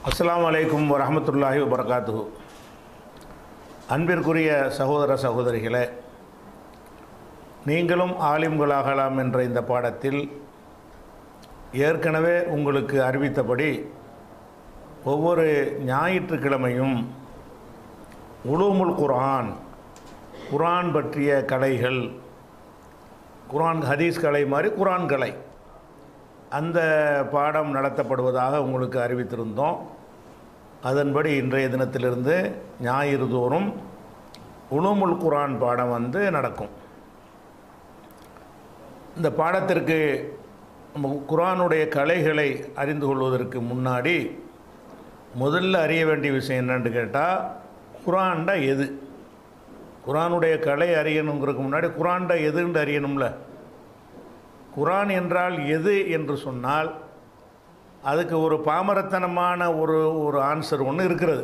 அஸ்ஸலாமு அலைக்கும் வரஹமத்துல்லாஹி வபரகாத்துஹு அன்பிற்குரிய சகோதர சகோதரிகளே நீங்களும் ஆலிம்களாகலாம் என்ற இந்த பாடத்தில் ஏற்கனவே உங்களுக்கு அறிவித்தபடி ஒவ்வொரு ஞாயிற்றுக்கிழமையும் உலூமுல் குர்ஆன் குர்ஆன் பற்றிய கலைகள் குர்ஆன் ஹதீஸ் கலை மாதிரி குர்ஆன் கலை அந்த பாடம் நடத்தப்படுவதாக உங்களுக்கு அறிவித்திருந்தோம் அதன்படி இன்றைய தினத்திலிருந்து ஞாயிறு தோறும் உலுமுல் குர்ஆன் பாடம் வந்து நடக்கும் இந்த பாடத்திற்கு நம்ம குர்ஆனுடைய கலைகளை அறிந்து கொள்வதற்கு முன்னாடி முதல்ல அறிய வேண்டிய விஷயம் என்னன்னு கேட்டால் குர்ஆன்டா எது குர்ஆனுடைய கலை அறியணுங்கிறதுக்கு முன்னாடி குர்ஆன்டா எதுன்னு அறியணும்ல குரான் என்றால் எது என்று சொன்னால் அதுக்கு ஒரு பாமரத்தனமான ஒரு ஒரு ஆன்சர் ஒன்று இருக்கிறது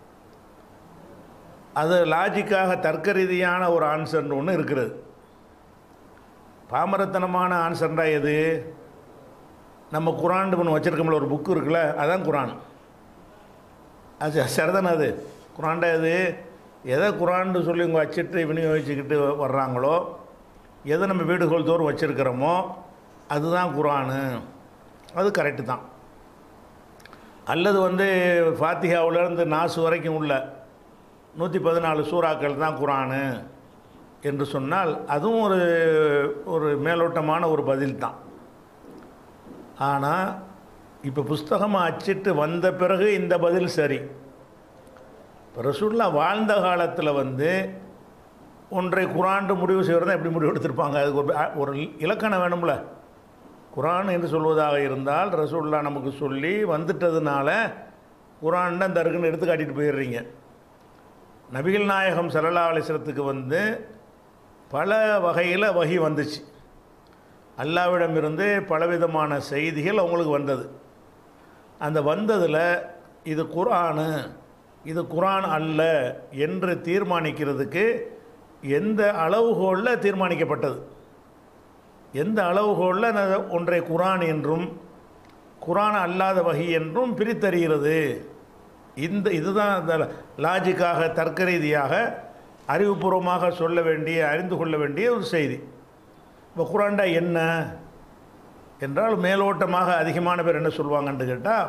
அது லாஜிக்காக தர்க்க ரீதியான ஒரு ஆன்சர்னு ஒன்று இருக்கிறது பாமரத்தனமான ஆன்சர்ண்டா எது நம்ம குரான் ஒன்று வச்சுருக்கோம்ல ஒரு புக்கு இருக்குல்ல அதான் குரான் அது சரிதானே அது குரான்டா எது எதை குரான்னு சொல்லி இங்கே வச்சுட்டு விநியோகிச்சுக்கிட்டு வர்றாங்களோ எதை நம்ம வீடுகள் தோறும் வச்சுருக்கிறோமோ அதுதான் குரானு அது கரெக்டு தான் அல்லது வந்து ஃபாத்திகாவிலேருந்து நாசு வரைக்கும் உள்ள நூற்றி பதினாலு சூறாக்கள் தான் குரானு என்று சொன்னால் அதுவும் ஒரு ஒரு மேலோட்டமான ஒரு பதில் தான் ஆனால் இப்போ புஸ்தகமாக அச்சிட்டு வந்த பிறகு இந்த பதில் சரி ரசூல்லா வாழ்ந்த காலத்தில் வந்து ஒன்றை குரான் முடிவு செய்வது எப்படி முடிவு எடுத்திருப்பாங்க அதுக்கு ஒரு ஒரு இலக்கணம் வேணும்ல குரான் என்று சொல்வதாக இருந்தால் ரசூல்லா நமக்கு சொல்லி வந்துட்டதுனால குரான் தான் தருக்குன்னு எடுத்து காட்டிட்டு போயிடுறீங்க நபிகள் நாயகம் சல்லா அலிஸ்லத்துக்கு வந்து பல வகையில் வகி வந்துச்சு அல்லாவிடமிருந்து பலவிதமான செய்திகள் அவங்களுக்கு வந்தது அந்த வந்ததில் இது குரானு இது குரான் அல்ல என்று தீர்மானிக்கிறதுக்கு எந்த அளவுகோலில் தீர்மானிக்கப்பட்டது எந்த அளவுகோலில் ஒன்றை குரான் என்றும் குரான் அல்லாத வகை என்றும் பிரித்தறிகிறது இந்த இதுதான் அந்த லாஜிக்காக தர்க்க ரீதியாக அறிவுபூர்வமாக சொல்ல வேண்டிய அறிந்து கொள்ள வேண்டிய ஒரு செய்தி இப்போ குரான்டா என்ன என்றால் மேலோட்டமாக அதிகமான பேர் என்ன சொல்லுவாங்கன்னு கேட்டால்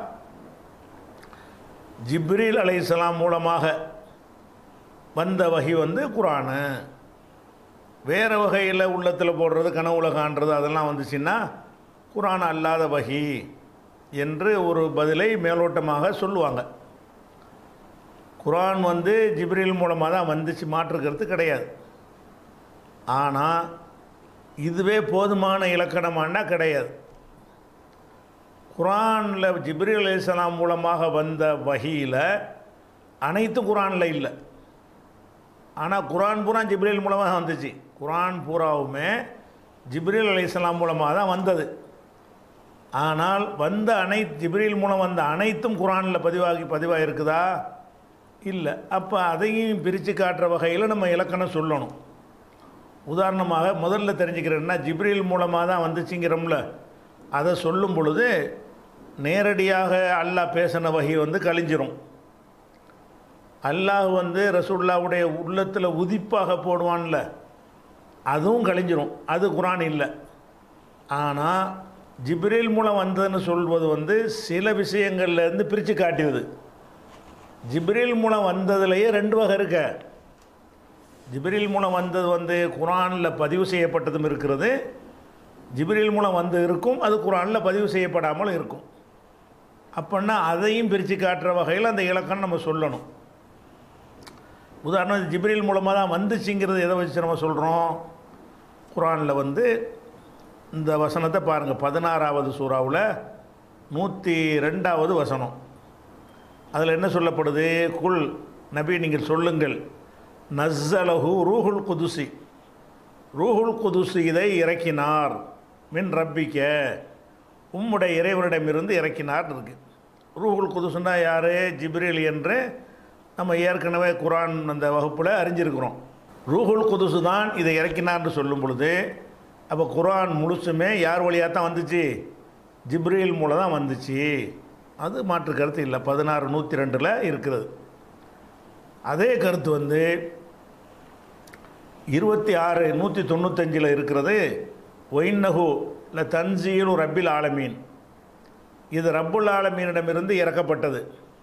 ஜிப்ரீல் அலைசலாம் மூலமாக வந்த வகை வந்து குரானு வேறு வகையில் உள்ளத்தில் போடுறது கனவுல காண்றது அதெல்லாம் வந்துச்சுன்னா குரான் அல்லாத வகி என்று ஒரு பதிலை மேலோட்டமாக சொல்லுவாங்க குரான் வந்து ஜிப்ரில் மூலமாக தான் வந்துச்சு மாற்றுக்கிறது கிடையாது ஆனால் இதுவே போதுமான இலக்கணமானா கிடையாது குரானில் ஜிப்ரில் அலிஸ்லாம் மூலமாக வந்த வகையில் அனைத்து குரானில் இல்லை ஆனால் குரான் பூரா ஜிப்ரீல் மூலமாக தான் வந்துச்சு குரான் பூராவுமே ஜிப்ரீல் அலிஸ்லாம் மூலமாக தான் வந்தது ஆனால் வந்த அனைத்து ஜிப்ரீல் மூலம் வந்த அனைத்தும் குரானில் பதிவாகி பதிவாக இருக்குதா இல்லை அப்போ அதையும் பிரித்து காட்டுற வகையில் நம்ம இலக்கணம் சொல்லணும் உதாரணமாக முதல்ல தெரிஞ்சுக்கிறேன்னா ஜிப்ரீல் மூலமாக தான் வந்துச்சுங்கிறோம்ல அதை சொல்லும் பொழுது நேரடியாக அல்லாஹ் பேசின வகை வந்து கழிஞ்சிரும் அல்லாஹ் வந்து ரசூல்லாவுடைய உள்ளத்தில் உதிப்பாக போடுவான்ல அதுவும் கழிஞ்சிரும் அது குரான் இல்லை ஆனால் ஜிப்ரீல் மூலம் வந்ததுன்னு சொல்வது வந்து சில விஷயங்கள்லேருந்து பிரித்து காட்டியது ஜிப்ரீல் மூலம் வந்ததுலேயே ரெண்டு வகை இருக்க ஜிப்ரீல் மூலம் வந்தது வந்து குரானில் பதிவு செய்யப்பட்டதும் இருக்கிறது ஜிப்ரீல் மூலம் வந்து இருக்கும் அது குரானில் பதிவு செய்யப்படாமல் இருக்கும் அப்படின்னா அதையும் பிரித்து காட்டுற வகையில் அந்த இலக்கணம் நம்ம சொல்லணும் உதாரணம் ஜிப்ரீல் மூலமாக தான் வந்துச்சுங்கிறது எதை வச்சு நம்ம சொல்கிறோம் குரானில் வந்து இந்த வசனத்தை பாருங்கள் பதினாறாவது சூறாவில் நூற்றி ரெண்டாவது வசனம் அதில் என்ன சொல்லப்படுது குல் நபி நீங்கள் சொல்லுங்கள் நஸ்ஸலஹு ரூஹுல் குதுசி ரூஹுல் குதுசி இதை இறக்கினார் மின் ரப்பிக்க உம்முடைய இறைவனிடமிருந்து இறக்கினார் இருக்கு ரூஹுல் குதுசுன்னா யார் ஜிப்ரீல் என்று நம்ம ஏற்கனவே குரான் அந்த வகுப்பில் அறிஞ்சிருக்கிறோம் ரூஹுல் குதுசு தான் இதை இறக்கினார்னு சொல்லும் பொழுது அப்போ குரான் முழுசுமே யார் வழியாக தான் வந்துச்சு ஜிப்ரீல் மூலம் தான் வந்துச்சு அது மாற்று கருத்து இல்லை பதினாறு நூற்றி ரெண்டில் இருக்கிறது அதே கருத்து வந்து இருபத்தி ஆறு நூற்றி தொண்ணூத்தஞ்சில் இருக்கிறது ஒயின்னஹு இல்லை தன்சீலு ரப்பில் ஆலமீன் இது ரப்புல் ஆலமீனிடமிருந்து இறக்கப்பட்டது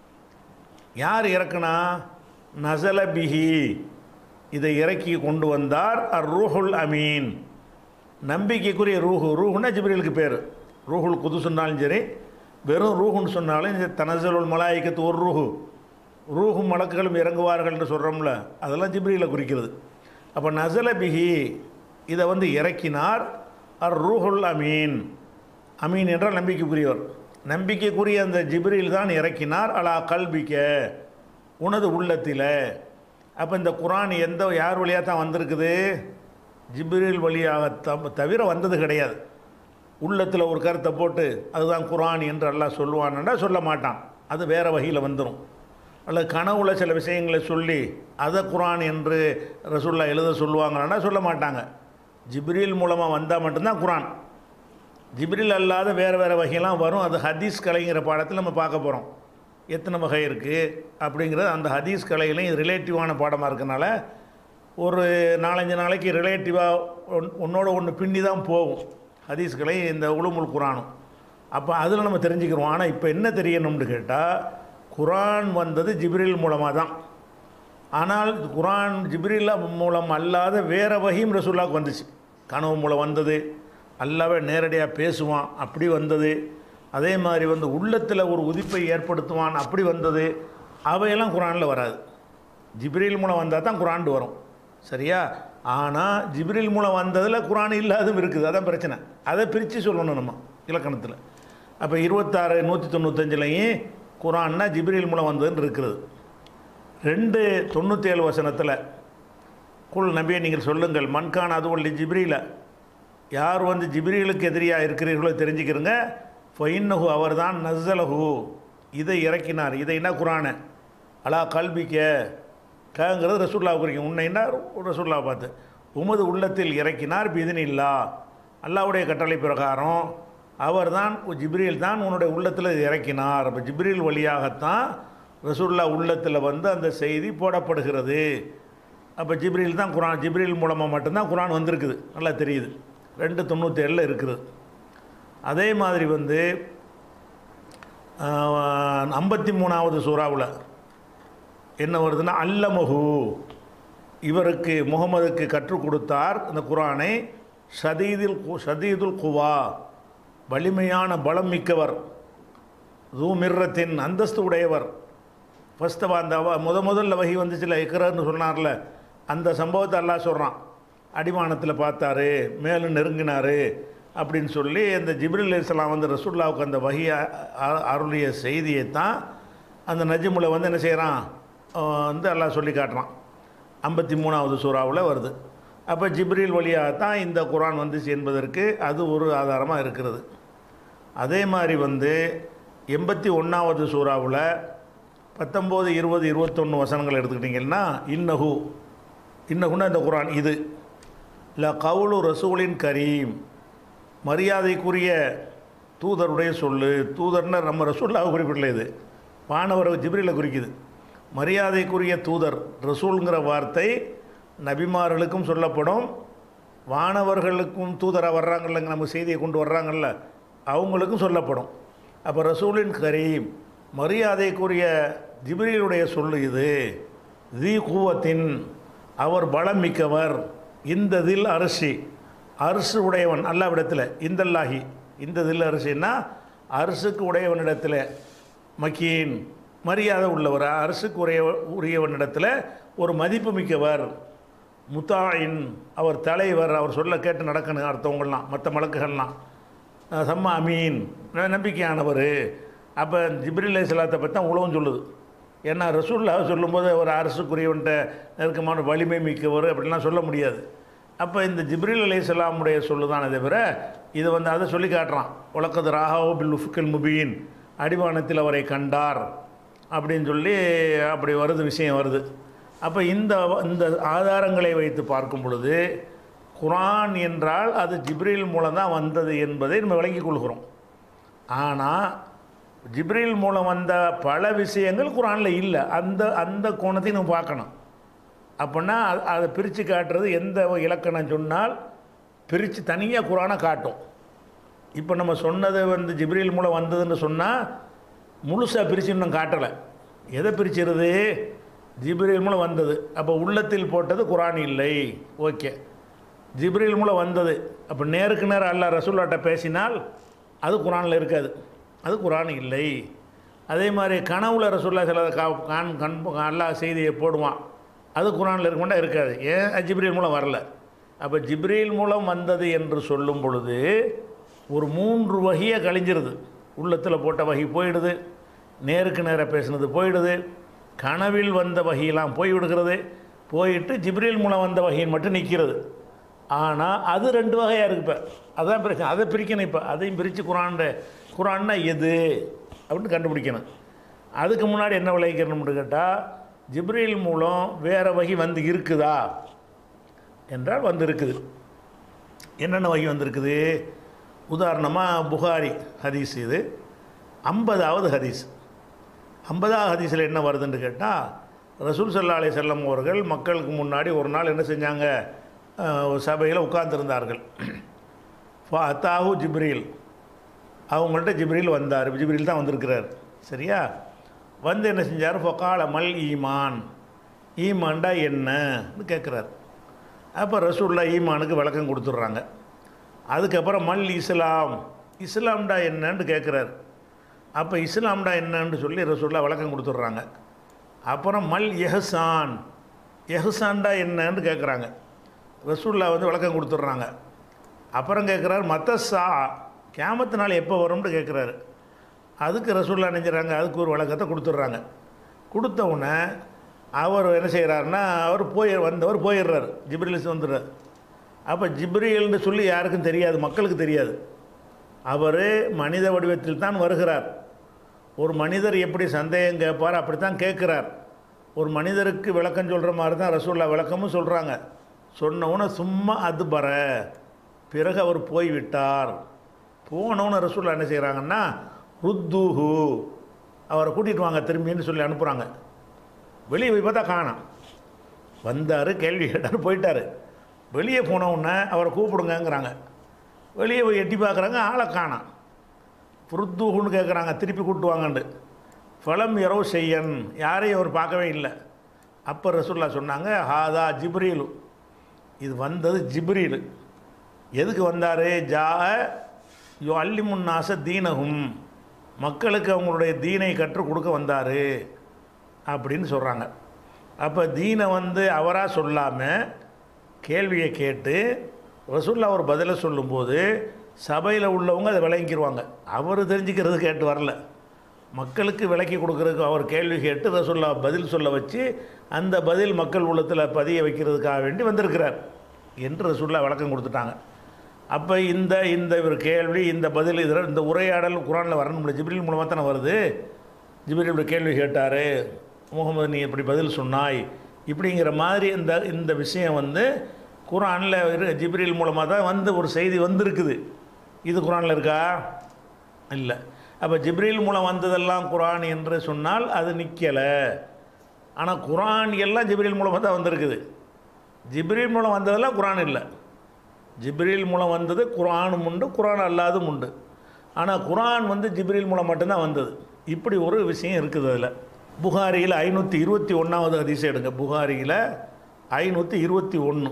யார் இறக்குனா நசல பிஹி இதை இறக்கி கொண்டு வந்தார் அர் ரூஹுல் அமீன் நம்பிக்கைக்குரிய ரூஹு ரூஹுன்னா ஜிப்ரீலுக்கு பேர் ரூஹுல் குது சொன்னாலும் சரி வெறும் ரூஹுன்னு சொன்னாலும் இந்த தனசலுல் மலாய்க்கத்து ஒரு ரூஹு ரூஹு மலக்குகளும் இறங்குவார்கள் என்று சொல்கிறோம்ல அதெல்லாம் ஜிப்ரீலை குறிக்கிறது அப்போ நசல பிஹி இதை வந்து இறக்கினார் அர் ரூஹுல் அமீன் அமீன் என்றால் நம்பிக்கைக்குரியவர் நம்பிக்கைக்குரிய அந்த ஜிப்ரீல் தான் இறக்கினார் அலா கல்பிக்க உனது உள்ளத்தில் அப்போ இந்த குரான் எந்த யார் வழியாக தான் வந்திருக்குது ஜிப்ரீல் வழியாக த- தவிர வந்தது கிடையாது உள்ளத்தில் ஒரு கருத்தை போட்டு அதுதான் குரான் என்று அல்லாஹ் சொல்லுவான்டா சொல்ல மாட்டான் அது வேறு வகையில் வந்துடும் அல்லது கனவுல சில விஷயங்களை சொல்லி அதை குரான் என்று ரசுல்லா எழுத சொல்லுவாங்கன்னா சொல்ல மாட்டாங்க ஜிப்ரீல் மூலமாக வந்தால் மட்டும்தான் குரான் ஜிப்ரில் அல்லாத வேறு வேறு வகையெல்லாம் வரும் அது ஹதீஸ் கலைங்கிற பாடத்தில் நம்ம பார்க்க போகிறோம் எத்தனை வகை இருக்குது அப்படிங்கிறது அந்த ஹதீஸ் கலையிலையும் ரிலேட்டிவான பாடமாக இருக்கனால ஒரு நாலஞ்சு நாளைக்கு ரிலேட்டிவாக ஒன் ஒன்றோட ஒன்று பின்னி தான் போகும் ஹதீஸ் கலை இந்த உளுமுல் குரானும் அப்போ அதில் நம்ம தெரிஞ்சுக்கிறோம் ஆனால் இப்போ என்ன தெரியணும்னு கேட்டால் குரான் வந்தது ஜிப்ரில் மூலமாக தான் ஆனால் குரான் ஜிப்ரில் மூலம் அல்லாத வேறு வகையும் ரசூல்லாவுக்கு வந்துச்சு கனவு மூலம் வந்தது அல்லாவே நேரடியாக பேசுவான் அப்படி வந்தது அதே மாதிரி வந்து உள்ளத்தில் ஒரு உதிப்பை ஏற்படுத்துவான் அப்படி வந்தது அவையெல்லாம் குரானில் வராது ஜிப்ரீல் மூலம் வந்தால் தான் குரான் வரும் சரியா ஆனால் ஜிப்ரீல் மூலம் வந்ததில் குரான் இல்லாதும் இருக்குது அதான் பிரச்சனை அதை பிரித்து சொல்லணும் நம்ம இலக்கணத்தில் அப்போ இருபத்தாறு நூற்றி தொண்ணூத்தஞ்சுலையும் குரான்னா ஜிப்ரீல் மூலம் வந்ததுன்னு இருக்கிறது ரெண்டு தொண்ணூற்றி ஏழு வசனத்தில் குல் நபியை நீங்கள் சொல்லுங்கள் மண்கான் அது ஒல்லி ஜிப்ரீல யார் வந்து ஜிப்ரீலுக்கு எதிரியாக இருக்கிறீர்களோ தெரிஞ்சுக்கிறங்க ஃபைன்னஹு அவர் தான் நஸ்ஸலஹு இதை இறக்கினார் இதை என்ன குரானை அலா கல்பிக்க கங்கிறது ரசூல்லா குறிக்கும் உன்னைன்னா ரசூல்லா பார்த்து உமது உள்ளத்தில் இறக்கினார் பிதினில்லா அல்லாவுடைய கட்டளை பிரகாரம் அவர் தான் ஜிப்ரீல் தான் உன்னுடைய உள்ளத்தில் இதை இறக்கினார் அப்போ ஜிப்ரீல் வழியாகத்தான் ரசூல்லா உள்ளத்தில் வந்து அந்த செய்தி போடப்படுகிறது அப்போ ஜிப்ரீல் தான் குரான் ஜிப்ரீல் மூலமாக மட்டும்தான் குரான் வந்திருக்குது நல்லா தெரியுது ரெண்டு தொண்ணூற்றி ஏழில் இருக்குது அதே மாதிரி வந்து ஐம்பத்தி மூணாவது சூறாவில் என்ன வருதுன்னா அல்லமஹு இவருக்கு முகமதுக்கு கற்றுக் கொடுத்தார் இந்த குரானை ஷதீதில் கு ஷதீதுல் குவா வலிமையான பலம் மிக்கவர் மிர்ரத்தின் அந்தஸ்து உடையவர் ஃபஸ்ட்டு அந்த அவ- முத முதல்ல வகி வந்துச்சுல இக்ரர்னு சொன்னார்ல அந்த சம்பவத்தை அல்லாஹ் சொல்கிறான் அடிவானத்தில் பார்த்தாரு மேலும் நெருங்கினாரு அப்படின்னு சொல்லி அந்த ஜிப்ரில் இஸ்லாம் வந்து ரசூல்லாவுக்கு அந்த வகி அ- அ- அருளிய செய்தியை தான் அந்த நஜிமுல வந்து என்ன செய்கிறான் வந்து அல்லாஹ் சொல்லி காட்டுறான் ஐம்பத்தி மூணாவது சூறாவில் வருது அப்போ ஜிப்ரீல் வழியாக தான் இந்த குரான் வந்துச்சு என்பதற்கு அது ஒரு ஆதாரமாக இருக்கிறது அதே மாதிரி வந்து எண்பத்தி ஒன்றாவது சூறாவில் பத்தொம்போது இருபது இருபத்தொன்று வசனங்கள் எடுத்துக்கிட்டிங்கன்னா இன்னஹு இன்னஹுன்னா இந்த குரான் இது ல கவுலு ரசூலின் கரீம் மரியாதைக்குரிய தூதருடைய சொல்லு தூதர்னா நம்ம ரசூல்லாவை குறிப்பிடல இது வானவர் ஜிப்ரில குறிக்குது மரியாதைக்குரிய தூதர் ரசூலுங்கிற வார்த்தை நபிமார்களுக்கும் சொல்லப்படும் வானவர்களுக்கும் தூதராக வர்றாங்கல்லங்க நம்ம செய்தியை கொண்டு வர்றாங்கல்ல அவங்களுக்கும் சொல்லப்படும் அப்போ ரசூலின் கரீம் மரியாதைக்குரிய ஜிப்ரீலுடைய சொல்லு இது தி கூவத்தின் அவர் பலம் மிக்கவர் இந்த தில் அரிசி அரிசி உடையவன் அல்லாவிடத்தில் இந்தல்லாஹி இந்த தில் அரிசின்னா அரிசுக்கு உடையவனிடத்தில் மக்கீன் மரியாதை உள்ளவர் அரசுக்கு உரிய உரியவனிடத்தில் ஒரு மதிப்பு மிக்கவர் முத்தாயின் அவர் தலைவர் அவர் சொல்ல கேட்டு நடக்கணும் அடுத்தவங்களாம் மற்ற மலக்குகள்லாம் அஹ் சம்மா அமீன் ந- நம்பிக்கையானவர் அப்போ ஜிப்ரில் இஸ்லாத்தை பற்றி தான் உலகம் சொல்லுது ஏன்னா ரசூல்லா சொல்லும்போது அவர் அரசுக்குரியவன்ட்ட நெருக்கமான வலிமை மிக்கவர் அப்படிலாம் சொல்ல முடியாது அப்போ இந்த ஜிப்ரில் அலி இஸ்லாமுடைய சொல்லுதானே தவிர இது வந்து அதை சொல்லி காட்டுறான் உலக்கது ராகாவோ பில் உஃபுக்கல் முபீன் அடிவானத்தில் அவரை கண்டார் அப்படின்னு சொல்லி அப்படி வருது விஷயம் வருது அப்போ இந்த இந்த ஆதாரங்களை வைத்து பார்க்கும் பொழுது குரான் என்றால் அது ஜிப்ரீல் மூலம் தான் வந்தது என்பதை நம்ம விளங்கிக் கொள்கிறோம் ஆனால் ஜிப்ரீல் மூலம் வந்த பல விஷயங்கள் குரானில் இல்லை அந்த அந்த கோணத்தையும் நம்ம பார்க்கணும் அப்படின்னா அது- அதை பிரித்து காட்டுறது எந்த இலக்கணம் சொன்னால் பிரித்து தனியாக குரானை காட்டும் இப்போ நம்ம சொன்னது வந்து ஜிப்ரீல் மூலம் வந்ததுன்னு சொன்னால் முழுசாக பிரித்து இன்னும் காட்டலை எதை பிரிச்சிருது ஜிப்ரீல் மூலம் வந்தது அப்போ உள்ளத்தில் போட்டது குரான் இல்லை ஓகே ஜிப்ரீல் மூலம் வந்தது அப்போ நேருக்கு நேரம் அல்லாஹ் ரசூல்லாட்ட பேசினால் அது குரானில் இருக்காது அது குரான் இல்லை அதே மாதிரி கனவுல ரசூல்லா சில கா கான் கண் அல்லாஹ் செய்தியை போடுவான் அது குரானில் இருக்கமாட்டா இருக்காது ஏன் அது ஜிப்ரீல் மூலம் வரல அப்போ ஜிப்ரீல் மூலம் வந்தது என்று சொல்லும் பொழுது ஒரு மூன்று வகையை கழிஞ்சிருது உள்ளத்தில் போட்ட வகை போயிடுது நேருக்கு நேராக பேசுனது போயிடுது கனவில் வந்த வகையெல்லாம் போய் விடுகிறது போயிட்டு ஜிப்ரீல் மூலம் வந்த வகையின் மட்டும் நிற்கிறது ஆனால் அது ரெண்டு வகையாக இருக்கு இப்போ அதான் பிரச்சனை அதை பிரிக்கணும் இப்போ அதையும் பிரித்து குரான் குரான்னா எது அப்படின்னு கண்டுபிடிக்கணும் அதுக்கு முன்னாடி என்ன விளைவிக்கணும்னு கேட்டால் ஜிப்ரீல் மூலம் வேறு வகை வந்து இருக்குதா என்றால் வந்து இருக்குது என்னென்ன வகை வந்திருக்குது உதாரணமாக புகாரி ஹதீஸ் இது ஐம்பதாவது ஹதீஸ் ஐம்பதாவது ஹதீஸில் என்ன வருதுன்னு கேட்டால் ரசூல் சல்லா அலைஹி செல்லம் அவர்கள் மக்களுக்கு முன்னாடி ஒரு நாள் என்ன செஞ்சாங்க சபையில் உட்கார்ந்திருந்தார்கள் அத்தாஹு ஜிப்ரீல் அவங்கள்ட்ட ஜிப்ரீல் வந்தார் ஜிப்ரீல் தான் வந்திருக்கிறார் சரியா வந்து என்ன செஞ்சார் ஃபொக்கால மல் ஈமான் ஈமான்டா என்னன்னு கேட்குறாரு அப்போ ரசூல்லா ஈமானுக்கு விளக்கம் கொடுத்துட்றாங்க அதுக்கப்புறம் மல் இஸ்லாம் இஸ்லாம்டா என்னன்னு கேட்குறாரு அப்போ இஸ்லாம்டா என்னன்னு சொல்லி ரசூல்லா விளக்கம் கொடுத்துட்றாங்க அப்புறம் மல் எஹசான் எஹசான்டா என்னன்னு கேட்குறாங்க ரசூல்லா வந்து விளக்கம் கொடுத்துட்றாங்க அப்புறம் கேட்குறாரு மத்த சா கேமத்து நாள் எப்போ வரும்னு கேட்குறாரு அதுக்கு ரசூல்லா நினைஞ்சிடறாங்க அதுக்கு ஒரு விளக்கத்தை கொடுத்துட்றாங்க கொடுத்த உடனே அவர் என்ன செய்கிறாருன்னா அவர் போய் வந்தவர் போயிடுறாரு ஜிப்ரிலிஸ் வந்துடுறார் அப்போ ஜிப்ரியல்னு சொல்லி யாருக்கும் தெரியாது மக்களுக்கு தெரியாது அவர் மனித வடிவத்தில் தான் வருகிறார் ஒரு மனிதர் எப்படி சந்தேகம் கேட்பார் அப்படி தான் கேட்குறார் ஒரு மனிதருக்கு விளக்கம் சொல்கிற மாதிரி தான் ரசூல்லா விளக்கமும் சொல்கிறாங்க சொன்னவுடனே சும்மா அது பர பிறகு அவர் போய்விட்டார் போனவுன்னு ரசூல்லா என்ன செய்கிறாங்கன்னா ருத்துஹு அவரை கூட்டிகிட்டு வாங்க திரும்பின்னு சொல்லி அனுப்புகிறாங்க வெளியே போய் பார்த்தா காணோம் வந்தார் கேள்வி கேட்டார் போயிட்டார் வெளியே போன உடனே அவரை கூப்பிடுங்கங்கிறாங்க வெளியே போய் எட்டி பார்க்குறாங்க ஆளை காணோம் புருத்தூகுன்னு கேட்குறாங்க திருப்பி கூப்பிட்டு வாங்கண்டு ஃபலம் இரவு செய்யன் யாரையும் அவர் பார்க்கவே இல்லை அப்போ ரசூல்லா சொன்னாங்க ஹாதா ஜிப்ரீலு இது வந்தது ஜிப்ரீலு எதுக்கு வந்தார் ஜா யோ அல்லி முன்னாச தீனகும் மக்களுக்கு அவங்களுடைய தீனை கற்றுக் கொடுக்க வந்தார் அப்படின்னு சொல்கிறாங்க அப்போ தீனை வந்து அவராக சொல்லாமல் கேள்வியை கேட்டு ரசூல்லா ஒரு பதிலை சொல்லும்போது சபையில் உள்ளவங்க அதை விளங்கிடுவாங்க அவர் தெரிஞ்சுக்கிறது கேட்டு வரல மக்களுக்கு விளக்கி கொடுக்குறதுக்கு அவர் கேள்வி கேட்டு ரசூல்லா பதில் சொல்ல வச்சு அந்த பதில் மக்கள் உள்ளத்தில் பதிய வைக்கிறதுக்காக வேண்டி வந்திருக்கிறார் என்று ரசூல்லா விளக்கம் கொடுத்துட்டாங்க அப்போ இந்த இந்த ஒரு கேள்வி இந்த பதில் இதில் இந்த உரையாடல் குரானில் வரணும் ஜிப்ரில் மூலமாக தானே வருது ஜிப்ரில் இப்படி கேள்வி கேட்டார் முகமது நீ இப்படி பதில் சொன்னாய் இப்படிங்கிற மாதிரி இந்த இந்த விஷயம் வந்து குரானில் இரு ஜிப்ரில் மூலமாக தான் வந்து ஒரு செய்தி வந்திருக்குது இது குரானில் இருக்கா இல்லை அப்போ ஜிப்ரில் மூலம் வந்ததெல்லாம் குரான் என்று சொன்னால் அது நிற்கலை ஆனால் குரான் எல்லாம் ஜிப்ரில் மூலமாக தான் வந்திருக்குது ஜிப்ரில் மூலம் வந்ததெல்லாம் குரான் இல்லை ஜிப்ரீல் மூலம் வந்தது குரானும் உண்டு குரான் அல்லாதும் உண்டு ஆனால் குரான் வந்து ஜிப்ரீல் மூலம் மட்டும்தான் வந்தது இப்படி ஒரு விஷயம் இருக்குது அதில் புகாரியில் ஐநூற்றி இருபத்தி ஒன்றாவது அதிசயம் எடுங்க புகாரியில் ஐநூற்றி இருபத்தி ஒன்று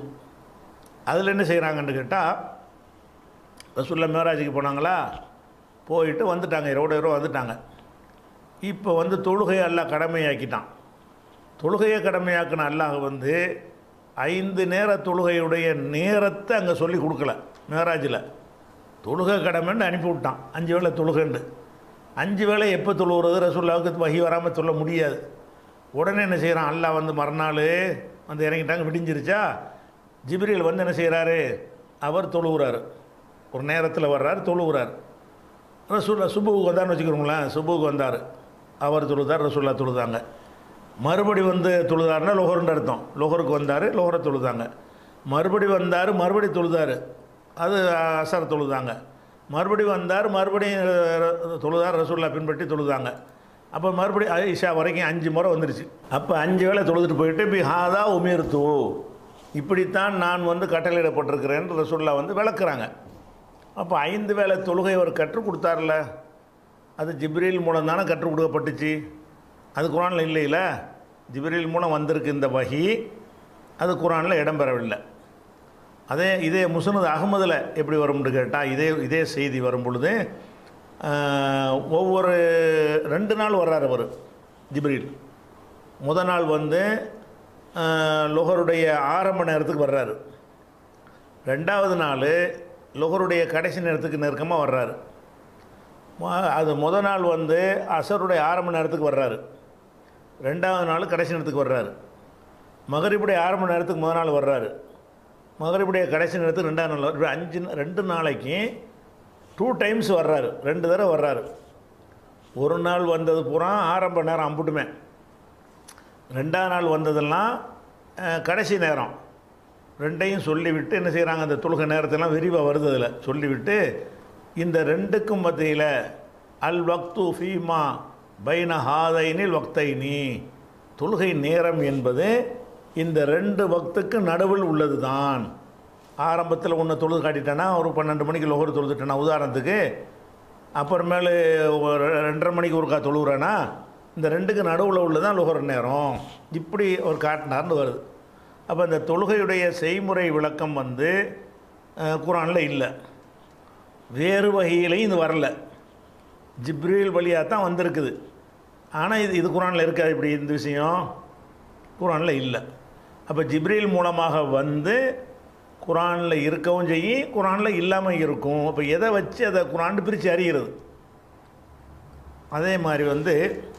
அதில் என்ன செய்கிறாங்கன்னு கேட்டால் ரசுல்லா மேராஜுக்கு போனாங்களா போயிட்டு வந்துட்டாங்க இரவோட இரவு வந்துட்டாங்க இப்போ வந்து தொழுகையை எல்லாம் கடமையாக்கிட்டான் தொழுகையை கடமையாக்கின அல்லாஹ் வந்து ஐந்து நேர தொழுகையுடைய நேரத்தை அங்கே சொல்லி கொடுக்கல மேராஜில் தொழுகை கடமைன்னு அனுப்பி விட்டான் அஞ்சு வேளை தொழுகைண்டு அஞ்சு வேளை எப்போ தொழுகிறது ரசூல்லாவுக்கு வகி வராமல் சொல்ல முடியாது உடனே என்ன செய்கிறான் அல்லாஹ் வந்து மறுநாள் வந்து இறங்கிட்டாங்க விடிஞ்சிருச்சா ஜிப்ரீல் வந்து என்ன செய்கிறாரு அவர் தொழுகிறாரு ஒரு நேரத்தில் வர்றாரு தொழுகிறார் ரசூல்லா சுபுவுக்கு வந்தார்னு வச்சுக்கிறோங்களேன் சுபுவுக்கு வந்தார் அவர் தொழுதார் ரசூல்லா தொழுதாங்க மறுபடி வந்து தொழுதாருன்னா லோகருன்னு அர்த்தம் லோகருக்கு வந்தார் லோகரை தொழுதாங்க மறுபடி வந்தார் மறுபடி தொழுதார் அது அசர் தொழுதாங்க மறுபடியும் வந்தார் மறுபடியும் ர- தொழுதார் ரசூல்லா பின்பற்றி தொழுதாங்க அப்போ மறுபடியும் அது இஷா வரைக்கும் அஞ்சு முறை வந்துருச்சு அப்போ அஞ்சு வேளை தொழுதுட்டு போயிட்டு பி ஹாதா உமிர்த்து இப்படித்தான் நான் வந்து கட்டளையிடப்பட்டிருக்கிறேன்னு ரசூல்லா வந்து விளக்குறாங்க அப்போ ஐந்து வேளை தொழுகை அவர் கற்றுக் கொடுத்தார்ல அது ஜிப்ரீல் மூலம் தானே கற்றுக் கொடுக்கப்பட்டுச்சு அது குரானில் இல்லைல்ல ஜிப்ரீல் மூலம் வந்திருக்கு இந்த வகி அது குரானில் இடம்பெறவில்லை அதே இதே முசனது அகமதில் எப்படி வரும்னு கேட்டால் இதே இதே செய்தி வரும் பொழுது ஆஹ், ஒவ்வொரு ரெண்டு நாள் வர்றார் அவர் ஜிப்ரீல் முத நாள் வந்து ஆஹ், லொஹருடைய ஆரம்ப நேரத்துக்கு வர்றாரு ரெண்டாவது நாள் லொஹருடைய கடைசி நேரத்துக்கு நெருக்கமாக வர்றாரு மொ- அது முத நாள் வந்து அசருடைய ஆரம்ப நேரத்துக்கு வர்றாரு ரெண்டாவது நாள் கடைசி நேரத்துக்கு வர்றாரு மகரிபுடைய ஆரம்ப நேரத்துக்கு முத நாள் வர்றாரு மகரிபுடைய கடைசி நேரத்துக்கு ரெண்டாவது நாள் வர்றாரு. அஞ்சு நா- ரெண்டு நாளைக்கு டூ டைம்ஸ் வர்றாரு ரெண்டு தடவை வர்றாரு ஒரு நாள் வந்தது பூரா ஆரம்ப நேரம் அம்புட்டுமே ரெண்டாவது நாள் வந்ததெல்லாம் அஹ், கடைசி நேரம் ரெண்டையும் சொல்லிவிட்டு என்ன செய்கிறாங்க அந்த தொழுகை நேரத்தெல்லாம் விரிவாக வருது அதில் சொல்லிவிட்டு இந்த ரெண்டுக்கும் மத்தியில் அல் வக்து ஃபீமா பைன ஹாதைனில் வக்தைனி தொழுகை நேரம் என்பது இந்த ரெண்டு வக்துக்கு நடுவில் உள்ளது தான் ஆரம்பத்தில் ஒன்று தொழுது காட்டிட்டேன்னா ஒரு பன்னெண்டு மணிக்கு லொகர் தொழுதுட்டேன்னா உதாரணத்துக்கு அப்புறமேலு ஒரு ரெண்டரை மணிக்கு ஒருக்கா தொழுகிறேன்னா இந்த ரெண்டுக்கு நடுவில் உள்ளதான் லுகர் நேரம் இப்படி ஒரு காட்டினார்னு வருது அப்போ இந்த தொழுகையுடைய செய்முறை விளக்கம் வந்து குரானில் இல்லை வேறு வகையிலையும் இது வரல ஜிப்ரீல் வழியாக தான் வந்திருக்குது ஆனால் இது இது குரானில் இருக்காது இப்படி இந்த விஷயம் குரானில் இல்லை அப்போ ஜிப்ரீல் மூலமாக வந்து குரானில் இருக்கவும் செய்யும் குரானில் இல்லாமல் இருக்கும் அப்போ எதை வச்சு அதை குரான் பிரித்து அறிகிறது அதே மாதிரி வந்து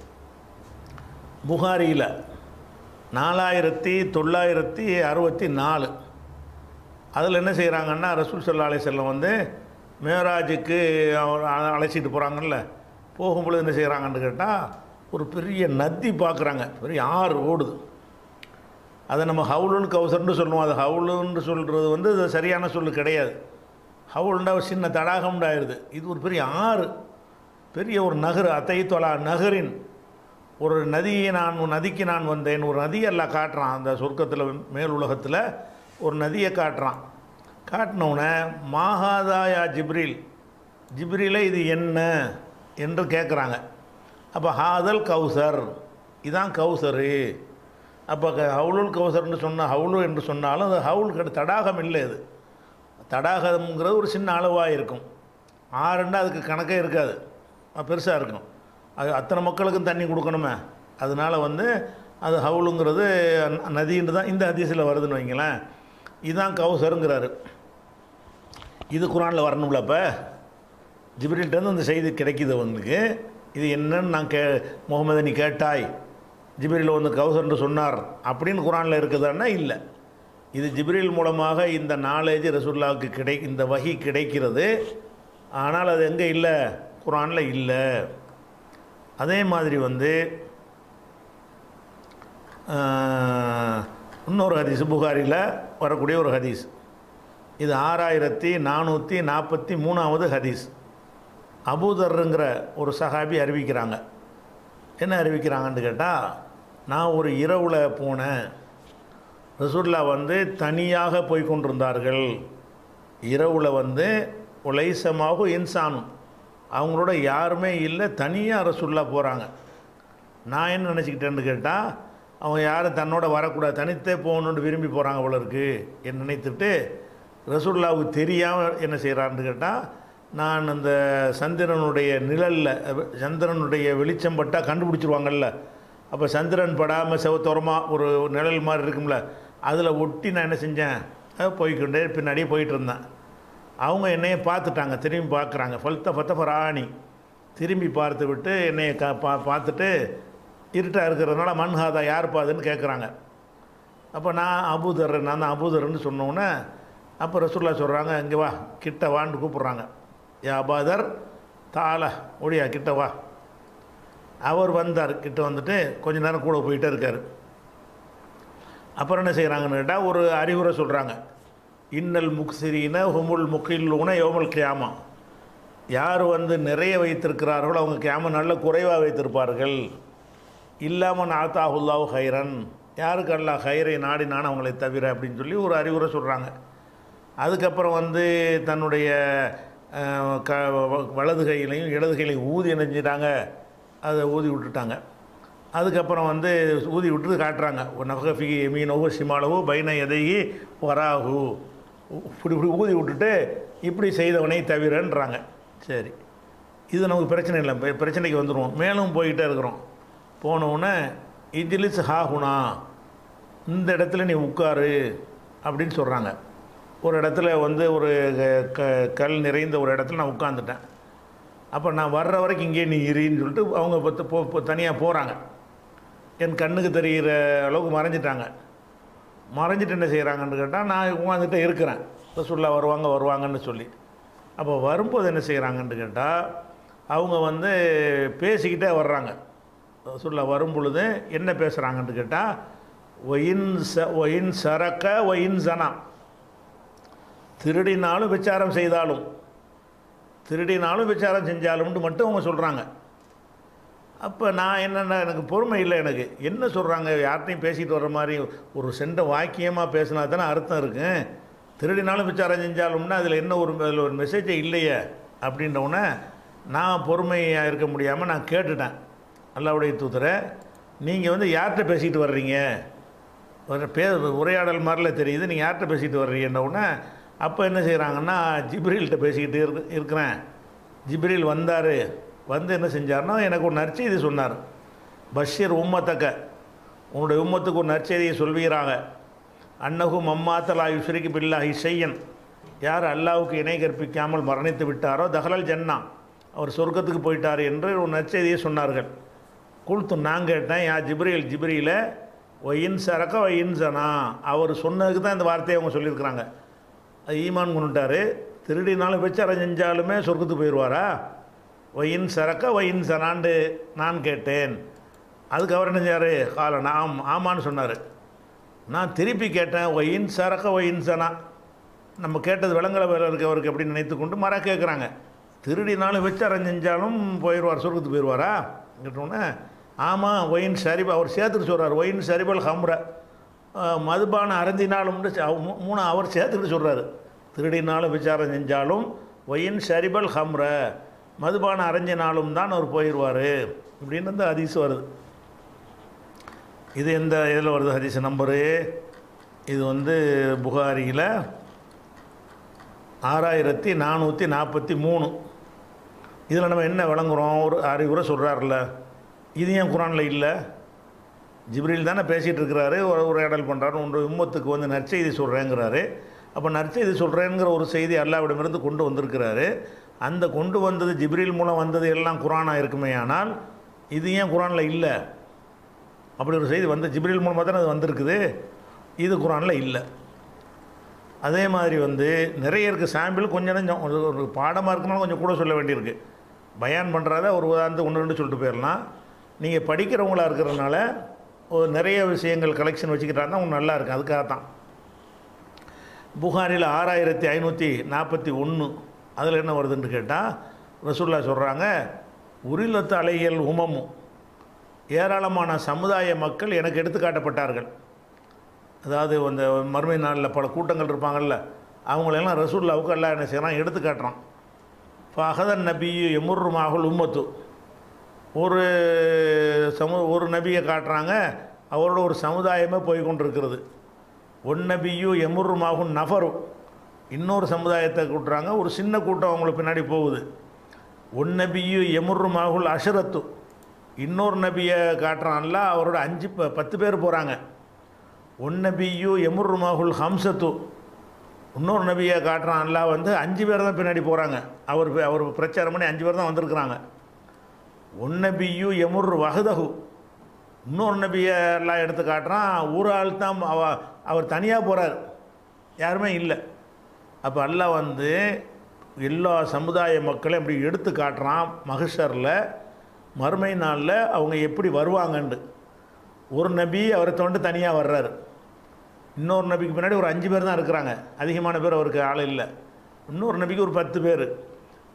புகாரியில் நாலாயிரத்தி தொள்ளாயிரத்தி அறுபத்தி நாலு அதில் என்ன செய்கிறாங்கன்னா ரசூல் சல்லா அலி செல்லம் வந்து மேராஜுக்கு அவர் அ- அழைச்சிட்டு போகிறாங்கல்ல போகும்பொழுது என்ன செய்கிறாங்கன்னு கேட்டால் ஒரு பெரிய நதி பார்க்குறாங்க பெரிய ஆறு ஓடுது அதை நம்ம ஹவுலுன்னு கவுசர்னு சொல்லுவோம் அது ஹவுலுன்னு சொல்கிறது வந்து அது சரியான சொல்லு கிடையாது ஹவுல்ண்டா ஒரு சின்ன தடாகம்னு ஆயிடுது இது ஒரு பெரிய ஆறு பெரிய ஒரு நகர் அத்தை தொலா நகரின் ஒரு நதியை நான் ஒரு நதிக்கு நான் வந்தேன் ஒரு நதியை எல்லாம் காட்டுறான் அந்த சொர்க்கத்தில் மேல் உலகத்தில் ஒரு நதியை காட்டுறான் காட்டினவுடனே மாகாதாயா ஜிப்ரில் ஜிப்ரிலே இது என்ன என்று கேட்குறாங்க அப்போ ஹாதல் கௌசர் இதான் கௌசரு அப்போ க- ஹவுலுல் கௌசர்னு சொன்ன ஹவுலு என்று சொன்னாலும் அது ஹவுல் கிடை தடாகம் இல்லை அது தடாகம்ங்கிறது ஒரு சின்ன அளவாக இருக்கும் ஆறுண்டா அதுக்கு கணக்கே இருக்காது பெருசாக இருக்கும் அது அத்தனை மக்களுக்கும் தண்ணி கொடுக்கணுமே அதனால வந்து அது ஹவுலுங்கிறது ந- நதின்னு தான் இந்த ஹதீஸில் வருதுன்னு வைங்களேன் இதுதான் கௌசருங்கிறாரு இது குரானில் வரணும்ல அப்போ ஜிப்ரில்கிட்டருந்து இந்த செய்தி கிடைக்குது அவனுக்கு இது என்னன்னு நான் கே முகமது நீ கேட்டாய் ஜிப்ரில் வந்து கௌசர்னு சொன்னார் அப்படின்னு குரானில் இருக்குதான்னா இல்லை இது ஜிப்ரில் மூலமாக இந்த நாலேஜ் ரசூல்லாவுக்கு கிடை இந்த வகி கிடைக்கிறது ஆனால் அது எங்கே இல்லை குரானில் இல்லை அதே மாதிரி வந்து ஆஹ், இன்னொரு ஹதீஸ் புகாரியில் வரக்கூடிய ஒரு ஹதீஸ் இது ஆறாயிரத்தி நானூற்றி நாற்பத்தி மூணாவது ஹதீஸ் அபூதர்ங்கிற ஒரு சஹாபி அறிவிக்கிறாங்க என்ன அறிவிக்கிறாங்கன்னு கேட்டால் நான் ஒரு இரவில் போனேன் ரசூல்லா வந்து தனியாக போய் கொண்டிருந்தார்கள் இரவில் வந்து உலைசமாக இன்சானும் அவங்களோட யாருமே இல்லை தனியாக ரசூல்லா போகிறாங்க நான் என்ன நினச்சிக்கிட்டேன்னு கேட்டால் அவங்க யாரும் தன்னோட வரக்கூடாது தனித்தே போகணுன்னு விரும்பி போகிறாங்க போல இருக்கு என்று நினைத்துட்டு ரசூல்லாவுக்கு தெரியாமல் என்ன செய்கிறான்னு கேட்டால் நான் அந்த சந்திரனுடைய நிழலில் சந்திரனுடைய வெளிச்சம் பட்டால் கண்டுபிடிச்சிருவாங்கல்ல அப்போ சந்திரன் படாமல் செவத்தோரமாக ஒரு நிழல் மாதிரி இருக்கும்ல அதில் ஒட்டி நான் என்ன செஞ்சேன் அஹ் போய்க்கொண்டே பின்னாடியே போயிட்டு இருந்தேன் அவங்க என்னைய பார்த்துட்டாங்க திரும்பி பார்க்குறாங்க ஃபல்த்த ஃபத்த ஃபராணி திரும்பி பார்த்து விட்டு என்னைய கா பா பார்த்துட்டு இருட்டாக இருக்கிறதுனால மண்ஹாதா யார் பாதுன்னு கேட்குறாங்க அப்போ நான் அபூதர் நான் தான் அபூதர்னு சொன்னோன்னே அப்போ ரசூல்லா சொல்கிறாங்க இங்கே வா கிட்ட வான்னு கூப்பிட்றாங்க யா அபாதர் தாள ஒடியா கிட்ட வா அவர் வந்தார் கிட்ட வந்துட்டு கொஞ்ச நேரம் கூட போயிட்டே இருக்கார் அப்புறம் என்ன செய்கிறாங்கன்னு கேட்டால் ஒரு அறிவுரை சொல்கிறாங்க இன்னல் முக்சிரீன ஹுமுல் முக்கில்லூன யோமல் கியாமா யார் வந்து நிறைய வைத்திருக்கிறார்களோ அவங்க கேம நல்ல குறைவாக வைத்திருப்பார்கள் இல்லாமல் நாத்தாஹுல்லாஹு ஹைரன் யாருக்கு அல்லா ஹைரை நாடினான் அவங்களை தவிர அப்படின்னு சொல்லி ஒரு அறிவுரை சொல்கிறாங்க அதுக்கப்புறம் வந்து தன்னுடைய அஹ், க வ- வலது கையிலையும் இடது கையிலையும் ஊதி என்ன செஞ்சிட்டாங்க அதை ஊதி விட்டுட்டாங்க அதுக்கப்புறம் வந்து ஊதி விட்டு காட்டுறாங்க நஃபி மீனவோ சிமாலவோ பைன எதையி வராகு இப்படி இப்படி ஊதி விட்டுட்டு இப்படி செய்தவனை தவிரன்றாங்க சரி இது நமக்கு பிரச்சனை இல்லை பெ- பிரச்சனைக்கு வந்துடுவோம் மேலும் போயிட்டே இருக்கிறோம் போனவுடனே இஜிலிஸ் ஹாகுனா இந்த இடத்துல நீ உட்காரு அப்படின்னு சொல்கிறாங்க ஒரு இடத்துல வந்து ஒரு க- க- கல் நிறைந்த ஒரு இடத்துல நான் உட்காந்துட்டேன் அப்போ நான் வர்ற வரைக்கும் இங்கே நீ இருன்னு சொல்லிட்டு அவங்க பத்து போ போ- தனியாக போகிறாங்க என் கண்ணுக்கு தெரிகிற அளவுக்கு மறைஞ்சிட்டாங்க மறைஞ்சிட்டு என்ன செய்கிறாங்கன்னு கேட்டால் நான் உட்காந்துட்டு இருக்கிறேன் ரசுல்லா வருவாங்க வருவாங்கன்னு சொல்லி அப்போ வரும்போது என்ன செய்கிறாங்கன்னு கேட்டால் அவங்க வந்து பேசிக்கிட்டே வர்றாங்க ரசுல்லா வரும் பொழுது என்ன பேசுகிறாங்கன்னு கேட்டால் ஒயின் ச ஒயின் சரக்க ஒயின் சனா திருடினாலும் விசாரம் செய்தாலும் திருடினாலும் விசாரம் செஞ்சாலும்னு மட்டும் அவங்க சொல்கிறாங்க அப்போ நான் என்னென்ன எனக்கு பொறுமை இல்லை எனக்கு என்ன சொல்கிறாங்க யார்கிட்டையும் பேசிட்டு வர்ற மாதிரி ஒரு சென்ற வாக்கியமாக பேசினா தானே அர்த்தம் இருக்கு திருடினாலும் விசாரம் செஞ்சாலும்னா அதில் என்ன ஒரு அதில் ஒரு மெசேஜே இல்லையே அப்படின்றவுடனே நான் பொறுமையாக இருக்க முடியாமல் நான் கேட்டுட்டேன் அல்லாவுடைய தூதரை நீங்கள் வந்து யார்கிட்ட பேசிட்டு வர்றீங்க ஒரு பே உரையாடல் மாதிரில தெரியுது நீங்கள் யார்கிட்ட பேசிட்டு வர்றீங்கன்னொடனே அப்போ என்ன செய்கிறாங்கன்னா ஜிப்ரீல்கிட்ட பேசிக்கிட்டு இருக்கு இருக்கிறேன் ஜிப்ரீல் வந்தார் வந்து என்ன செஞ்சார்னா எனக்கு ஒரு நற்செய்தி சொன்னார் பஷீர் உம்மத்தக்க உன்னுடைய உம்மத்துக்கு ஒரு நற்செய்தியை சொல்வீராக அன்னகு மம்மாத்தலா யுஸ்ரிக்கு பில்லாஹி செய்யன் யார் அல்லாவுக்கு இணை கற்பிக்காமல் மரணித்து விட்டாரோ தகலல் ஜன்னா அவர் சொர்க்கத்துக்கு போயிட்டார் என்று ஒரு நற்செய்தியை சொன்னார்கள் குல்த்து நான் கேட்டேன் யா ஜிப்ரீல் ஜிப்ரீல ஒயின் சரக்க ஒயின் சனா அவர் சொன்னதுக்கு தான் இந்த வார்த்தையை அவங்க சொல்லியிருக்கிறாங்க அது ஈமான் கொண்டுட்டாரு திருடினாலும் விசாரம் செஞ்சாலுமே சொர்க்கத்துக்கு போயிடுவாரா ஒயின் சரக்க ஒயின் சனாண்டு நான் கேட்டேன் அதுக்கு அவர் என்ன செஞ்சார் கால நாம் ஆமான்னு சொன்னார் நான் திருப்பி கேட்டேன் ஒயின் சரக்க ஒயின் சனா நம்ம கேட்டது விலங்கல வேலை இருக்கு அவருக்கு அப்படின்னு நினைத்து கொண்டு மர கேட்குறாங்க திருடினாலும் விசாரம் செஞ்சாலும் போயிடுவார் சொர்க்கத்துக்கு போயிடுவாரா கேட்டோன்னே ஆமாம் ஒயின் சரிபா அவர் சேர்த்துட்டு சொல்கிறார் ஒயின் சரிபல் ஹம்ர அஹ், மதுபானம் அருந்தினாலும்னு ச- அவ- மூ- மூணு அவர் சேர்த்துக்கிட்டு சொல்கிறாரு திருடினாலும் விசாரம் செஞ்சாலும் ஒயின் சரிபல் ஹம்ர மதுபானம் அரைஞ்சினாலும் தான் அவர் போயிடுவார் இப்படின்னு இந்த ஹதீஸ் வருது இது எந்த இதில் வருது ஹதீஸ் நம்பரு இது வந்து புகாரியில் ஆறாயிரத்தி நானூற்றி நாற்பத்தி மூணு இதில் நம்ம என்ன விளங்குறோம் ஒரு அறிவுரை சொல்கிறாருல்ல இது ஏன் குரானில் இல்லை ஜிப்ரீல் தானே பேசிகிட்டு இருக்கிறாரு ஒரு உரையாடல் பண்ணுறாரு உங்கள் உம்மத்துக்கு வந்து நற்செய்தி சொல்கிறேங்கிறாரு அப்போ நற்செய்தி சொல்கிறேங்கிற ஒரு செய்தி அல்லாவிடமிருந்து கொண்டு வந்திருக்கிறாரு அந்த கொண்டு வந்தது ஜிப்ரீல் மூலம் வந்தது எல்லாம் குரானாக இருக்குமே ஆனால் இது ஏன் குரானில் இல்லை அப்படி ஒரு செய்தி வந்து ஜிப்ரீல் மூலமாக தானே அது வந்திருக்குது இது குரானில் இல்லை அதே மாதிரி வந்து நிறைய இருக்குது சாம்பிள் கொஞ்சம் கொஞ்சம் ஒரு ஒரு பாடமாக இருக்கனால கொஞ்சம் கூட சொல்ல வேண்டியிருக்கு பயான் பண்ணுறத ஒரு உதாரணத்துக்கு ஒன்று ரெண்டு சொல்லிட்டு போயிடலாம் நீங்கள் படிக்கிறவங்களா இருக்கிறதுனால ஒரு நிறைய விஷயங்கள் கலெக்ஷன் வச்சுக்கிட்டாருன்னா உங்களுக்கு நல்லா இருக்கும் அதுக்காக தான் புகாரில் ஆறாயிரத்தி ஐநூற்றி நாற்பத்தி ஒன்று அதில் என்ன வருதுன்னு கேட்டால் ரசூல்லா சொல்கிறாங்க உரிலத்து அலையல் உமமும் ஏராளமான சமுதாய மக்கள் எனக்கு எடுத்துக்காட்டப்பட்டார்கள் அதாவது அந்த மறுமை நாளில் பல கூட்டங்கள் இருப்பாங்கள்ல அவங்களெல்லாம் ரசூல்லாவுக்கு எல்லாம் என்ன செய்யறான் எடுத்து காட்டுறான் ஃபஹதன் நபியு எமுர் மாகுல் உம்மத்து ஒரு சமு ஒரு நபியை காட்டுறாங்க அவரோட ஒரு சமுதாயமே போய் கொண்டிருக்கிறது ஒன் நபியு எமுர் மாகுன் நஃபரு இன்னொரு சமுதாயத்தை கூட்டுறாங்க ஒரு சின்ன கூட்டம் அவங்களுக்கு பின்னாடி போகுது ஒன் நபியு எமுர் மாகுல் அஷரத்து இன்னொரு நபியை காட்டுறான்ல அவரோட அஞ்சு ப பத்து பேர் போகிறாங்க ஒன் நபியு எமுர் மாகுல் ஹம்சத்து இன்னொரு நபியை காட்டுறான் அல்லாஹ் வந்து அஞ்சு பேர் தான் பின்னாடி போகிறாங்க அவர் பே- அவர் பிரச்சாரம் பண்ணி அஞ்சு பேர் தான் வந்திருக்கிறாங்க ஒன் நபியு எமுர் வஹதஹு இன்னொரு நபியை எல்லாம் எடுத்து காட்டுறான் ஒரு ஆள் தான் அவ அவர் தனியாக போகிறார் யாருமே இல்லை அப்போ அல்லாஹ் வந்து எல்லா சமுதாய மக்களையும் அப்படி எடுத்து காட்டுறான் மகஷரில் மறுமை நாளில் அவங்க எப்படி வருவாங்கன்னு ஒரு நபி அவரை தோண்டு தனியாக வர்றாரு இன்னொரு நபிக்கு பின்னாடி ஒரு அஞ்சு பேர் தான் இருக்கிறாங்க அதிகமான பேர் அவருக்கு ஆள் இல்லை இன்னொரு நபிக்கு ஒரு பத்து பேர்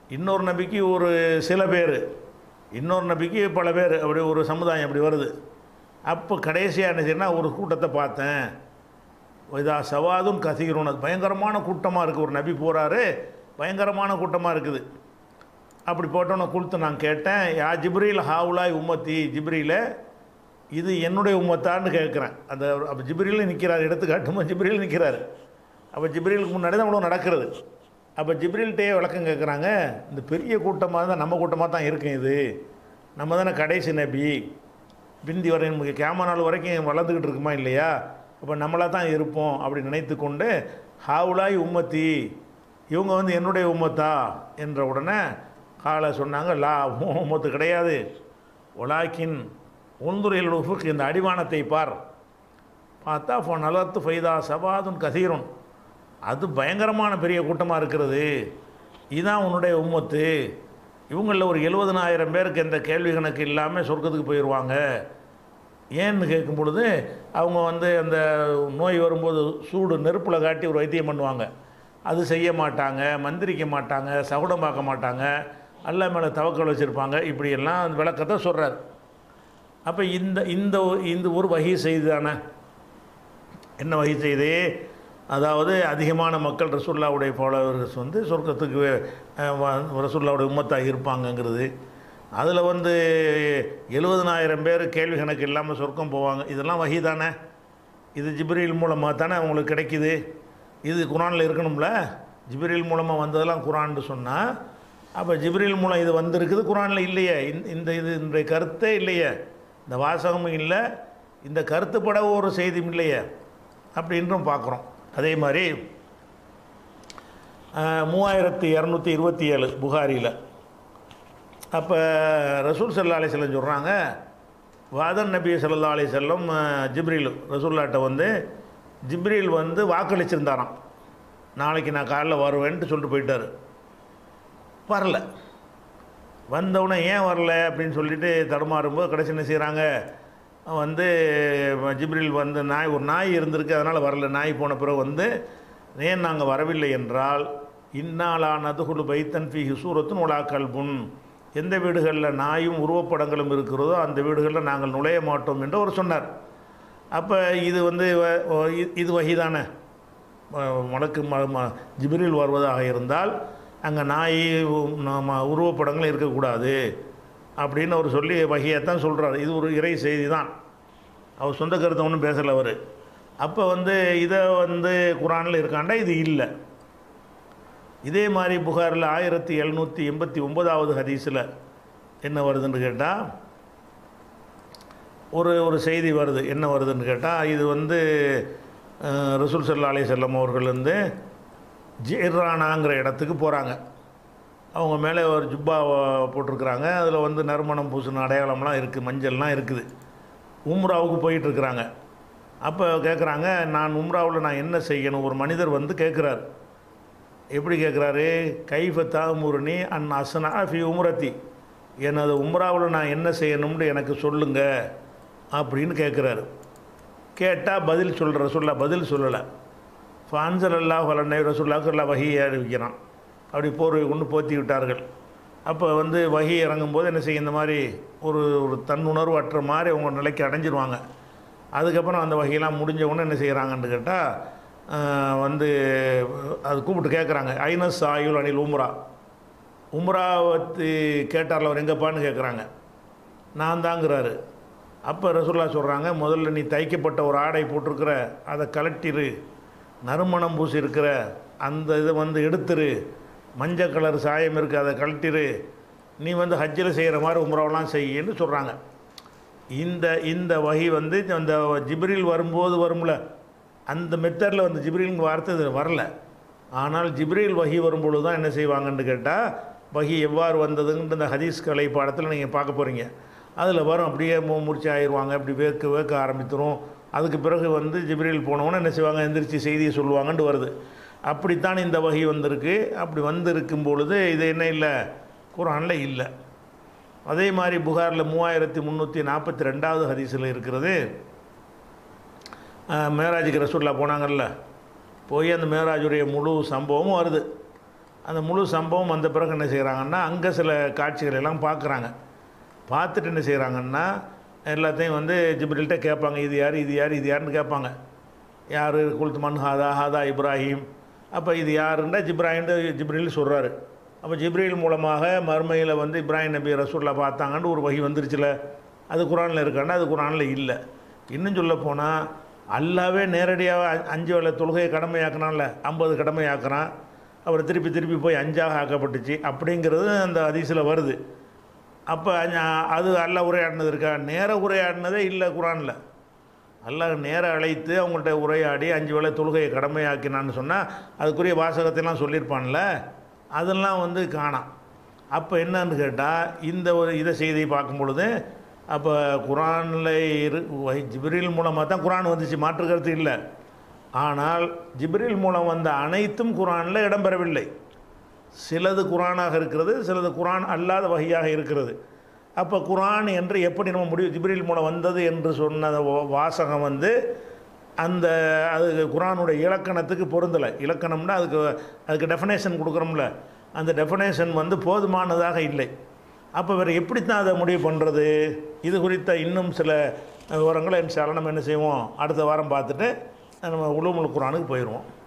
இன்னொரு நபிக்கு ஒரு சில பேர் இன்னொரு நபிக்கு பல பேர் அப்படி ஒரு சமுதாயம் அப்படி வருது அப்போ கடைசியாக என்ன செய்யணும்னா ஒரு கூட்டத்தை பார்த்தேன் இதா சவாதும் கசீரும் அது பயங்கரமான கூட்டமாக இருக்குது ஒரு நபி போகிறாரு பயங்கரமான கூட்டமாக இருக்குது அப்படி போட்டோன்னே கொடுத்து நான் கேட்டேன் யா ஜிப்ரீல் ஹாவுலாய் உம்மத்தி ஜிப்ரீல இது என்னுடைய உம்மத்தான்னு கேட்குறேன் அந்த அப்போ ஜிப்ரீல் நிற்கிறார் எடுத்துக்காட்டும்போது ஜிப்ரீல் நிற்கிறாரு அப்போ ஜிப்ரீலுக்கு முன்னாடி தான் இவ்வளோ நடக்கிறது அப்போ ஜிப்ரீல்கிட்டே விளக்கம் கேட்குறாங்க இந்த பெரிய கூட்டமாக தான் நம்ம கூட்டமாக தான் இருக்கும் இது நம்ம தானே கடைசி நபி பிந்தி வரை நமக்கு கேம நாள் வரைக்கும் வளர்ந்துக்கிட்டு இருக்குமா இல்லையா அப்போ நம்மளாக தான் இருப்போம் அப்படி நினைத்து கொண்டு ஹாவுலாய் உம்மத்தி இவங்க வந்து என்னுடைய உம்மத்தா என்ற உடனே காலை சொன்னாங்க லா உம்மத்து கிடையாது ஒலாக்கின் உந்துரையில் உஃபுக் இந்த அடிவானத்தை பார் பார்த்தா ஃபோ நலத்து ஃபைதா சவாதுன் கசீரும் அது பயங்கரமான பெரிய கூட்டமாக இருக்கிறது இதுதான் உன்னுடைய உம்மத்து இவங்களில் ஒரு எழுபதனாயிரம் பேருக்கு எந்த கேள்வி கணக்கு இல்லாமல் சொர்க்கத்துக்கு போயிடுவாங்க ஏன்னு கேட்கும் பொழுது அவங்க வந்து அந்த நோய் வரும்போது சூடு நெருப்பில் காட்டி ஒரு வைத்தியம் பண்ணுவாங்க அது செய்ய மாட்டாங்க மந்திரிக்க மாட்டாங்க சகுடம் பார்க்க மாட்டாங்க அல்ல மேலே தவக்கல் வச்சுருப்பாங்க இப்படியெல்லாம் அந்த விளக்கத்தை சொல்கிறார் அப்போ இந்த இந்த ஒரு- இந்த ஒரு வகை செய்தி தானே என்ன வகை செய்தி அதாவது அதிகமான மக்கள் ரசூல்லாவுடைய ஃபாலோவர்ஸ் வந்து சொர்க்கத்துக்கு அஹ், வ- ரசூல்லாவுடைய உம்மத்தாக இருப்பாங்கங்கிறது அதில் வந்து எழுபதனாயிரம் பேர் கேள்வி கணக்கு இல்லாமல் சொர்க்கம் போவாங்க இதெல்லாம் வகை தானே இது ஜிப்ரீல் மூலமாக தானே அவங்களுக்கு கிடைக்குது இது குரானில் இருக்கணும்ல ஜிப்ரீல் மூலமாக வந்ததெல்லாம் குரான்னு சொன்னால் அப்போ ஜிப்ரீல் மூலம் இது வந்திருக்குது குரானில் இல்லையே இந்த- இந்த இது இன்றைய கருத்தே இல்லையே இந்த வாசகமும் இல்லை இந்த கருத்துப்பட ஒரு செய்தியும் இல்லையே அப்படின்றும் பார்க்குறோம் அதே மாதிரி அஹ், மூவாயிரத்தி இரநூத்தி இருபத்தி ஏழு புகாரியில் அப்போ ரசூல் சல்லா அலி செல்லம் சொல்கிறாங்க வாதன் நபி சல்லா அலி செல்லம் ஜிப்ரீல் ரசூல்லாட்ட வந்து ஜிப்ரீல் வந்து வாக்களிச்சிருந்தாராம் நாளைக்கு நான் காலைல வருவேன்ட்டு சொல்லிட்டு போயிட்டார் வரல வந்தவுடனே ஏன் வரல அப்படின்னு சொல்லிட்டு தடுமாறும்போது கடைசி என்ன செய்கிறாங்க வந்து ஜிப்ரில் வந்து நாய் ஒரு நாய் இருந்திருக்கு அதனால் வரல நாய் போன பிறகு வந்து ஏன் நாங்கள் வரவில்லை என்றால் இன்னாலான அதுகுழு பைத்தன் ஃபி சூரத்துன் உலா கல்புன் எந்த வீடுகளில் நாயும் உருவப்படங்களும் இருக்கிறதோ அந்த வீடுகளில் நாங்கள் நுழைய மாட்டோம் என்று அவர் சொன்னார் அப்போ இது வந்து வ- ஓ- இ- இது வகைதானே மலக்கு ம ம- ஜிப்ரில் வருவதாக இருந்தால் அங்கே நாய் உ- நம்ம உருவப்படங்கள் இருக்கக்கூடாது அப்படின்னு அவர் சொல்லி வகையைத்தான் சொல்கிறார் இது ஒரு இறை செய்தி தான் அவர் சொந்த கருத்தை ஒன்றும் பேசலை அவர் அப்போ வந்து இதை வந்து குரானில் இருக்காண்டா இது இல்லை இதே மாதிரி புகாரில் ஆயிரத்தி எழுநூற்றி எண்பத்தி ஒன்பதாவது ஹதீஸில் என்ன வருதுன்னு கேட்டால் ஒரு ஒரு செய்தி வருது என்ன வருதுன்னு கேட்டால் இது வந்து அஹ், ரசூல் சல்லா அலி செல்லம் அவர்கள் வந்து ஜெர்ரானாங்கிற இடத்துக்கு போகிறாங்க அவங்க மேலே ஒரு ஜுப்பா போட்டிருக்கிறாங்க அதில் வந்து நறுமணம் பூசின அடையாளம்லாம் இருக்குது மஞ்சள்லாம் இருக்குது உம்ராவுக்கு போயிட்டுருக்குறாங்க அப்போ கேட்குறாங்க நான் உம்ராவில் நான் என்ன செய்யணும் ஒரு மனிதர் வந்து கேட்குறாரு எப்படி கேட்குறாரு கைஃப தாமுருனி அன் அசனா ஃபி உம்ரத்தி எனது உம்ராவில் நான் என்ன செய்யணும்னு எனக்கு சொல்லுங்க அப்படின்னு கேட்குறாரு கேட்டால் பதில் சொல்கிற ரசுல்லா பதில் சொல்லலை ஃபான்சல் அல்லா வலனை ரசுல்லாவுக்கு எல்லா வகையை அறிவிக்கிறான் அப்படி போர்வை கொண்டு போத்தி விட்டார்கள் அப்போ வந்து வகி இறங்கும்போது என்ன செய்யும் இந்த மாதிரி ஒரு ஒரு தன்னுணர்வு அற்ற மாதிரி அவங்க நிலைக்கு அடைஞ்சிருவாங்க அதுக்கப்புறம் அந்த வகையெல்லாம் முடிஞ்ச உடனே என்ன செய்கிறாங்கன்னு கேட்டால் வந்து அது கூப்பிட்டு கேட்குறாங்க ஐனஸ் ஆயுள் அணில் உம்ரா உம்ராவத்து கேட்டார்ல அவர் எங்கப்பான்னு கேட்குறாங்க நான் தாங்கிறாரு அப்போ ரசூல்லா சொல்கிறாங்க முதல்ல நீ தைக்கப்பட்ட ஒரு ஆடை போட்டிருக்கிற அதை கலட்டிரு நறுமணம் பூசி இருக்கிற அந்த இதை வந்து எடுத்துரு மஞ்சள் கலர் சாயம் இருக்குது அதை கழட்டிரு நீ வந்து ஹஜ்ஜில் செய்கிற மாதிரி உம்ராவெல்லாம் செய்யின்னு சொல்கிறாங்க இந்த இந்த வகை வந்து அந்த ஜிப்ரில் வரும்போது வரும்ல அந்த மெத்தடில் வந்து ஜிப்ரீலுங்க வார்த்தை இது வரல ஆனால் ஜிப்ரீல் வகி வரும்பொழுது தான் என்ன செய்வாங்கன்னு கேட்டால் வகி எவ்வாறு வந்ததுங்கிற இந்த ஹதீஸ் கலை பாடத்தில் நீங்கள் பார்க்க போகிறீங்க அதில் வரும் அப்படியே மூ முடிச்சு ஆயிடுவாங்க அப்படி வேர்க்க வேர்க்க ஆரம்பித்துரும் அதுக்கு பிறகு வந்து ஜிப்ரீல் போனவொன்னே என்ன செய்வாங்க எந்திரிச்சு செய்தியை சொல்லுவாங்கன்ட்டு வருது அப்படித்தான் இந்த வகை வந்திருக்கு அப்படி வந்திருக்கும் பொழுது இது என்ன இல்லை குரானில் இல்லை அதே மாதிரி புகாரில் மூவாயிரத்தி முந்நூற்றி நாற்பத்தி ரெண்டாவது ஹதீஸில் இருக்கிறது அஹ், மேராஜுக்கு ரசூல்லா போனாங்கல்ல போய் அந்த மேராஜுடைய முழு சம்பவமும் வருது அந்த முழு சம்பவம் வந்த பிறகு என்ன செய்கிறாங்கன்னா அங்கே சில காட்சிகள் எல்லாம் பார்க்குறாங்க பார்த்துட்டு என்ன செய்கிறாங்கன்னா எல்லாத்தையும் வந்து ஜிப்ரில்கிட்ட கேட்பாங்க இது யார் இது யார் இது யாருன்னு கேட்பாங்க யார் குல்த் மன் ஹாதா ஹாதா இப்ராஹிம் அப்போ இது யாருன்னா ஜிப்ராஹிம் ஜிப்ரில் சொல்கிறாரு அப்போ ஜிப்ரீல் மூலமாக மறுமையில் வந்து இப்ராஹிம் நபி ரசூல்லா பார்த்தாங்கன்னு ஒரு வகை வந்துருச்சுல அது குரானில் இருக்கான்னா அது குரானில் இல்லை இன்னும் சொல்ல போனால் அல்லாவே நேரடியாக அ- அஞ்சு வேளை தொழுகையை கடமையாக்கினான்ல ஐம்பது கடமையாக்குறான் அப்புறம் திருப்பி திருப்பி போய் அஞ்சாக ஆக்கப்பட்டுச்சு அப்படிங்கிறது அந்த அதிசயில் வருது அப்போ அது அல்ல உரையாடினது இருக்கா நேர உரையாடினதே இல்லை குரானில் அல்லாஹ் நேர அழைத்து அவங்கள்ட்ட உரையாடி அஞ்சு வேளை தொழுகையை கடமையாக்கினான்னு சொன்னால் அதுக்குரிய வாசகத்தைலாம் சொல்லியிருப்பான்ல அதெல்லாம் வந்து காணாம் அப்போ என்னன்னு கேட்டால் இந்த ஒரு இதை செய்தியை பார்க்கும் பொழுது அப்போ குரானில் இரு வை- ஜிப்ரீல் மூலமாக தான் குரான் வந்துச்சு மாற்று கருத்து இல்லை ஆனால் ஜிப்ரீல் மூலம் வந்த அனைத்தும் குரானில் இடம்பெறவில்லை சிலது குரானாக இருக்கிறது சிலது குரான் அல்லாத வகையாக இருக்கிறது அப்போ குரான் என்று எப்படி நம்ம முடிவு ஜிப்ரீல் மூலம் வந்தது என்று சொன்ன வா- வாசகம் வந்து அந்த அது குரானுடைய இலக்கணத்துக்கு பொருந்தலை இலக்கணம்னா அதுக்கு அதுக்கு டெஃபனேஷன் கொடுக்குறோம்ல அந்த டெஃபனேஷன் வந்து போதுமானதாக இல்லை அப்போ வேறு எப்படித்தான் அதை முடிவு பண்ணுறது இது குறித்த இன்னும் சில விவரங்களை இன்ஷா அல்லாஹ் நம்ம என்ன செய்வோம் அடுத்த வாரம் பார்த்துட்டு நம்ம உளுமுல் குரானுக்கு போயிடுவோம்